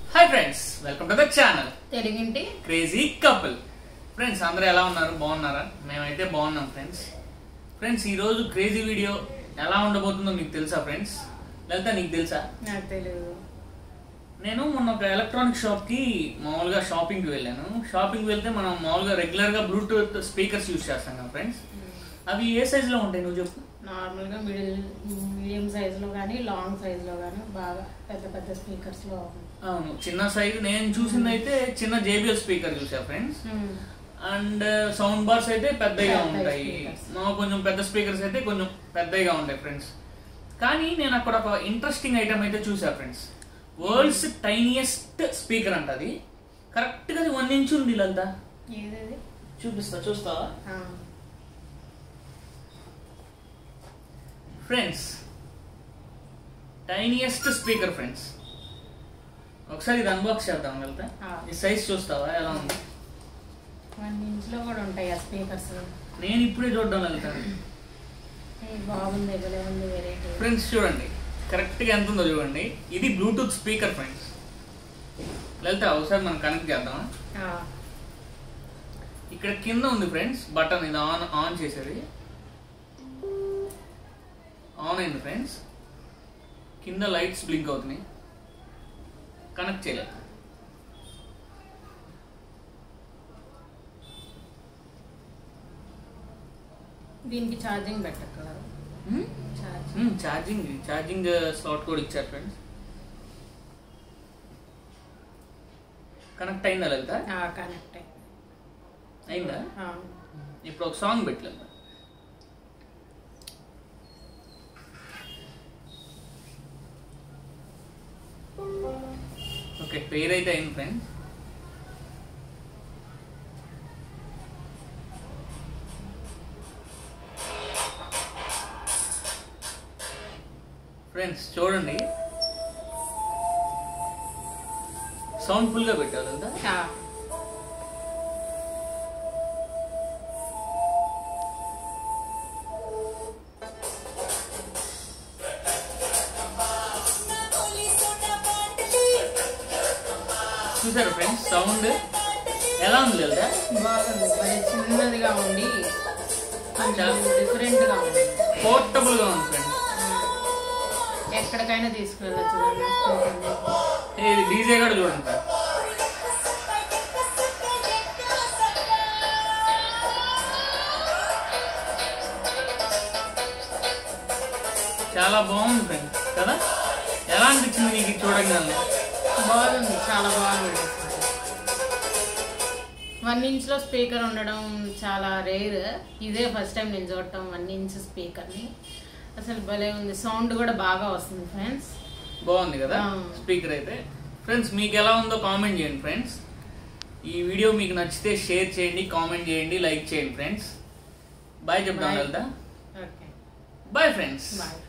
Hi friends welcome to the channel తెలుగింటి crazy couple friends అందరూ ఎలా ఉన్నారు బాగున్నారా మేమైతే బాగున్నాం ఫ్రెండ్స్ ఫ్రెండ్స్ ఈ రోజు క్రేజీ వీడియో ఎలా ఉండబోతుందో మీకు తెలుసా ఫ్రెండ్స్ లలిత నీకు తెలుసా నాకు తెలియదు నేను మొన్న ఒక ఎలక్ట్రానిక్ షాప్ కి మామూలుగా షాపింగ్ కి వెళ్ళాను షాపింగ్ కి వెళ్తే మనం మామూలుగా రెగ్యులర్ గా బ్లూటూత్ స్పీకర్స్ యూస్ చేస్తాం కదా ఫ్రెండ్స్ అవి ఏ సైజ్ లో ఉంటాయి నువ్వు చెప్పు నార్మల్ గా మిడిల్ మీడియం సైజ్ లో కానీ లాంగ్ సైజ్ లో కానీ బాగా పెద్ద పెద్ద స్పీకర్స్ లో అవును చిన్న సైజ్ నేను చూసింది అయితే చిన్న జేబిఎల్ స్పీకర్ చూసా ఫ్రెండ్స్ అండ్ సౌండ్ బార్స్ అయితే పెద్దగా పెద్ద ఉంటాయి speakers. మా కొంచెం పెద్ద స్పీకర్స్ అయితే కొంచెం పెద్దగా ఉంటాయి ఫ్రెండ్స్ కానీ నేను అక్కడ ఒక ఇంట్రెస్టింగ్ ఐటమ్ అయితే చూసా ఫ్రెండ్స్ వరల్డ్స్ టైనియస్ట్ స్పీకర్ అంట అది కరెక్ట్ గా వన్ ఇంచ్ ఉంది లలిత ఏదది చూపిస్తా చూస్తావా ఆ, ఫ్రెండ్స్ టైనియస్ట్ స్పీకర్ ఫ్రెండ్స్ ఒకసారి ఇది అన్బాక్స్ చేద్దాం లలిత ఆ. ఈ సైజ్ చూస్తావా ఎలా ఉంది వన్ ఇంచ్ లో కూడా ఉంటాయి ఆ స్పీకర్స్ నేను ఇప్పుడే చూడడం లలిత బాగుంది భలే ఉంది వెరైటీ ఫ్రెండ్స్ చూడండి కరెక్ట్ గా ఎంత ఉందో చూడండి ఇది బ్లూటూత్ స్పీకర్ ఫ్రెండ్స్ లలిత ఒకసారి మనం కనెక్ట్ చేద్దాం ఇక్కడ కింద ఉంది ఫ్రెండ్స్ బటన్ ఇది ఆన్ ఆన్ చేసేది ఆన్ అయింది ఫ్రెండ్స్ కింద లైట్స్ బ్లింక్ అవుతున్నాయి కనెక్ట్ చేయలేదు దీనికి ఛార్జింగ్ పెట్టక్కర్లేదు ఛార్జ్ ఛార్జింగ్ ఛార్జింగ్ స్లాట్ కూడా ఇచ్చారు ఫ్రెండ్స్ కనెక్ట్ అయిందా లలిత కనెక్ట్ అయిందా ఇప్పుడు ఒక సాంగ్ పెట్టలేదు ఓకే పేరు అయితే అయింది ఫ్రెండ్స్ ఫ్రెండ్స్ చూడండి సౌండ్ ఫుల్గా పెట్టాలి అంతా చూసారు ఫ్రెండ్స్ సౌండ్ ఎలా ఉంది లేదా బాగుంది మరి చిన్నదిగా ఉండి కొంచెం డిఫరెంట్ గా ఉంది పోర్టబుల్ గా ఉంది ఫ్రెండ్స్ ఎక్కడికైనా తీసుకెళ్ళచ్చు దాన్ని స్పీకర్ని. ఇది డీజే కూడా చూడండి సార్ చాలా బాగుంది ఫ్రెండ్స్ కదా ఎలా అనిపించింది నీకు ఇది చూడగానే బాగుంది చాలా బాగుంది వన్ ఇంచ్ లో స్పీకర్ ఉండడం చాలా రేర్ ఇదే ఫస్ట్ టైం నేను చూడటం వన్ ఇంచ్ స్పీకర్ని అసలు భలే ఉంది సౌండ్ కూడా బాగా వస్తుంది ఫ్రెండ్స్ బాగుంది కదా ఆ. స్పీకర్ అయితే ఫ్రెండ్స్ మీకు ఎలా ఉందో కామెంట్ చేయండి ఫ్రెండ్స్ ఈ వీడియో మీకు నచ్చితే షేర్ చేయండి కామెంట్ చేయండి లైక్ చేయండి ఫ్రెండ్స్ బాయ్ చెప్తాం Bye. వెళ్తా ఓకే బాయ్ ఫ్రెండ్స్ బాయ్